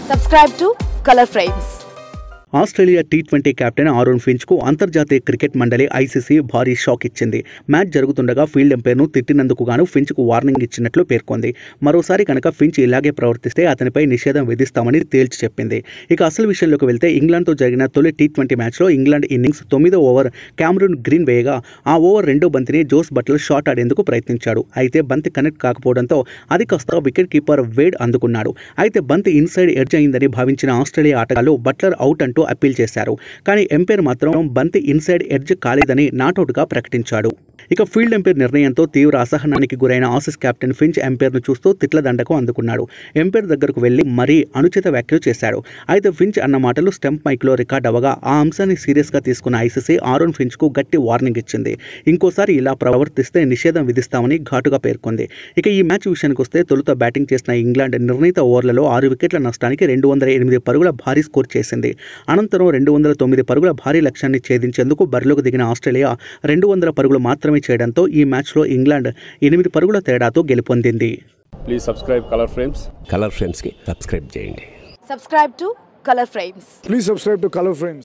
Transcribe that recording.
Subscribe to Color Frames. Australia T twenty captain Aaron Finch కు అంతర్జాతీయ cricket మండలి ICC భారీ షాక్ ఇచ్చింది మ్యాచ్ జరుగుతుండగా ఫీల్డ్ ఎంపైర్ను తిట్టినందుకు గాను ఫించ్ కు వార్నింగ్ ఇచ్చినట్లు పేర్కొంది మరోసారి కనుక ఫించ్ ఇలాగే ప్రవర్తిస్తే అతనిపై నిషేధం విధిస్తామని తేల్చి చెప్పింది ఇక అసలు విషయంలోకి వెళ్తే ఇంగ్లాండ్తో జరిగిన తొలి టీ ట్వంటీ మ్యాచ్లో ఇంగ్లాండ్ ఇన్నింగ్స్ తొమ్మిదో ఓవర్ క్యామరూన్ గ్రీన్ వేయగా ఆ ఓవర్ రెండో బంతిని జోస్ బట్లర్ షాట్ ఆడేందుకు ప్రయత్నించాడు అయితే బంతి కనెక్ట్ కాకపోవడంతో అది కాస్త వికెట్ కీపర్ వేడ్ అందుకున్నాడు అయితే బంతి ఇన్సైడ్ ఎడ్జ్ అయిందని భావించిన ఆస్ట్రేలియా ఆటగాళ్లు బట్లర్ అవుట్ అంటూ అప్పీల్ చేశారు కానీ ఎంపైర్ మాత్రం బంతి ఇన్సైడ్ ఎడ్జ్ కాలేదని నాటౌట్గా ప్రకటించాడు ఇక ఫీల్డ్ ఎంపైర్ నిర్ణయంతో తీవ్ర అసహనానికి గురైన ఆసీస్ కెప్టెన్ ఫించ్ ఎంపైర్ను చూస్తూ తిట్ల దండకు అందుకున్నాడు ఎంపైర్ దగ్గరకు వెళ్లి మరీ అనుచిత వ్యాఖ్యలు చేశాడు అయితే ఫించ్ అన్న మాటలు స్టెంప్ మైక్లో రికార్డ్ అవ్వగా ఆ అంశాన్ని సీరియస్గా తీసుకున్న ఐసీసీ ఆరోన్ ఫించ్కు గట్టి వార్నింగ్ ఇచ్చింది ఇంకోసారి ఇలా ప్రవర్తిస్తే నిషేధం విధిస్తామని ఘాటుగా పేర్కొంది ఇక ఈ మ్యాచ్ విషయానికి వస్తే తొలుత బ్యాటింగ్ చేసిన ఇంగ్లాండ్ నిర్ణీత ఓవర్లలో ఆరు వికెట్ల నష్టానికి రెండు వందల ఎనిమిది పరుగుల భారీ స్కోర్ చేసింది అనంతరం రెండు వందల తొమ్మిది పరుగుల భారీ లక్ష్యాన్ని ఛేదించేందుకు బరిలోకి దిగిన ఆస్ట్రేలియా రెండు వందల పరుగులు మాత్రమే చేయడంతో ఈ మ్యాచ్లో ఇంగ్లాండ్ ఎనిమిది పరుగుల తేడాతో గెలుపొందింది please subscribe Color Frames Color ఫ్రేమ్స్కి సబ్స్క్రైబ్ చేయండి Subscribe to Color Frames. Please subscribe to Color Frames.